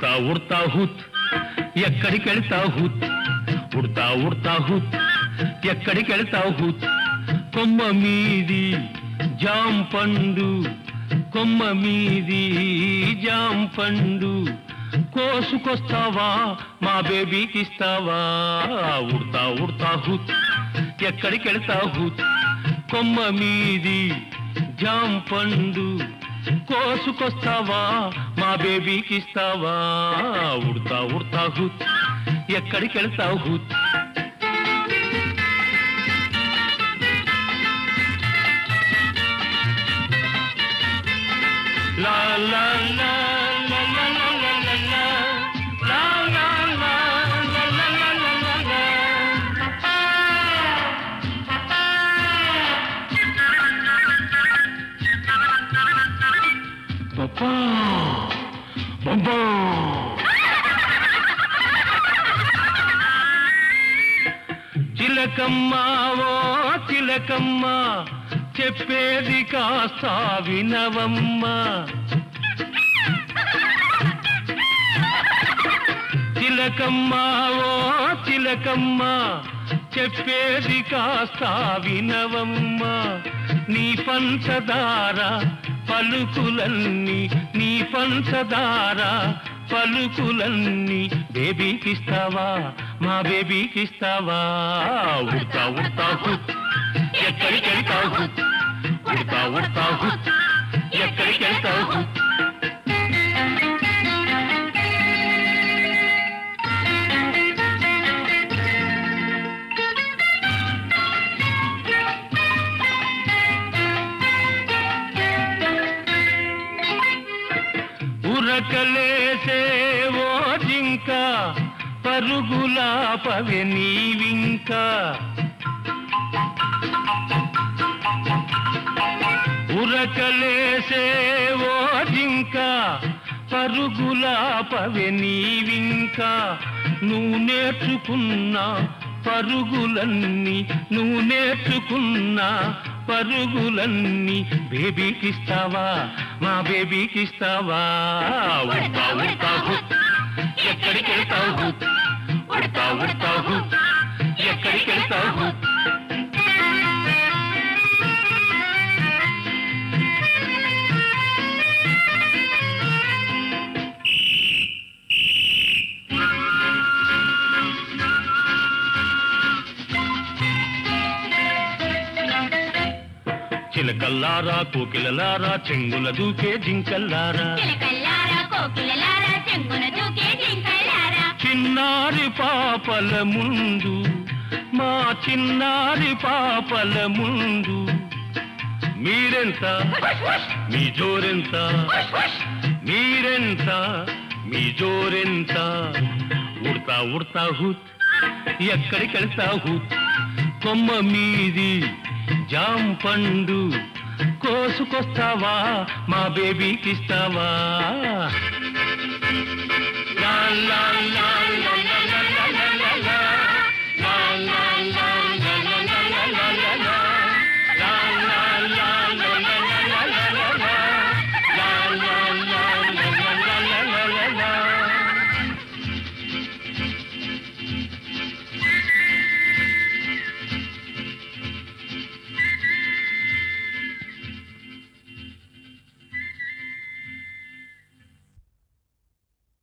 ఉడతా ఉడతా హుత్ ఎక్కడికి వెళ్తావు హుత్ ఉడతా ఉడతా హుత్ ఎక్కడికి వెళ్తావు హుత్ కొమ్మ మీది జాం పండు కొమ్మ మీది జాం పండు కోసుకొస్తావా మా బేబీకి ఇస్తావా ఉడతా ఉడతా హుత్ ఎక్కడికి వెళ్తావు హుత్ కొమ్మ మీది జాం పండు కోసుకొస్తావా మా బేబీకి ఇస్తావా ఉడతా ఉడతా హుత్ ఎక్కడికి వెళ్తావు హుత్ లా లా లా లా లా లా లా లా లా. లా లా లా లా లా లా లా లా లా. Papá! Papá! చిలకమ్మ ఓ చిలకమ్మ చెప్పేది కాస్త వినవమ్మ చిలకమ్మ ఓ చిలకమ్మ చెప్పేది కాస్త వినవమ్మ నీ పంచదార పలుకులన్నీ నీ పంచదార పలుకులన్నీ బేబీకిస్తావా మా బేబీకిస్తావా ఉడతా ఉడతా హుత్ ఎక్కడికి వెళ్తావు హుత్ ఉడతా ఉడతా హుత్ ఎక్కడికి వెళ్తావు హుత్ ఉరకలేసే ఓ జింక పరుగులా పవె నీవింకా ఉరకలేసే ఓ జింక పరుగులా పవె నీవింకా నువ్వు నేర్చుకున్న పరుగులన్నీ నువ్వు నేర్చుకున్న పరుగులన్నీ బేబీకిస్తావా మా బేబీకిస్తావా ఉడతా ఉడతా హుత్ ఎక్కడికి వెళ్తావు హుత్ ఉడతా ఉడతా హుత్ ఎక్కడికి వెళ్తావు హుత్ చిలకల్లారా కోకిలలారా చెంగుల దూకే జింకల్లారా చిలకల్లారా కోకిలలారా చెంగున దూకే జింకల్లారా చిన్నారి పాపల ముందు మా చిన్నారి పాపల ముందు మీరెంత మీ జోరెంత మీరెంత మీ జోరెంత ఉడతా ఉడతా హుత్ ఎక్కడికి వెళ్తా హుత్ కొమ్మ మీది జాం పండు కోసుకొస్తావా మా బేబీకి ఇస్తావా లా లా లా లా లా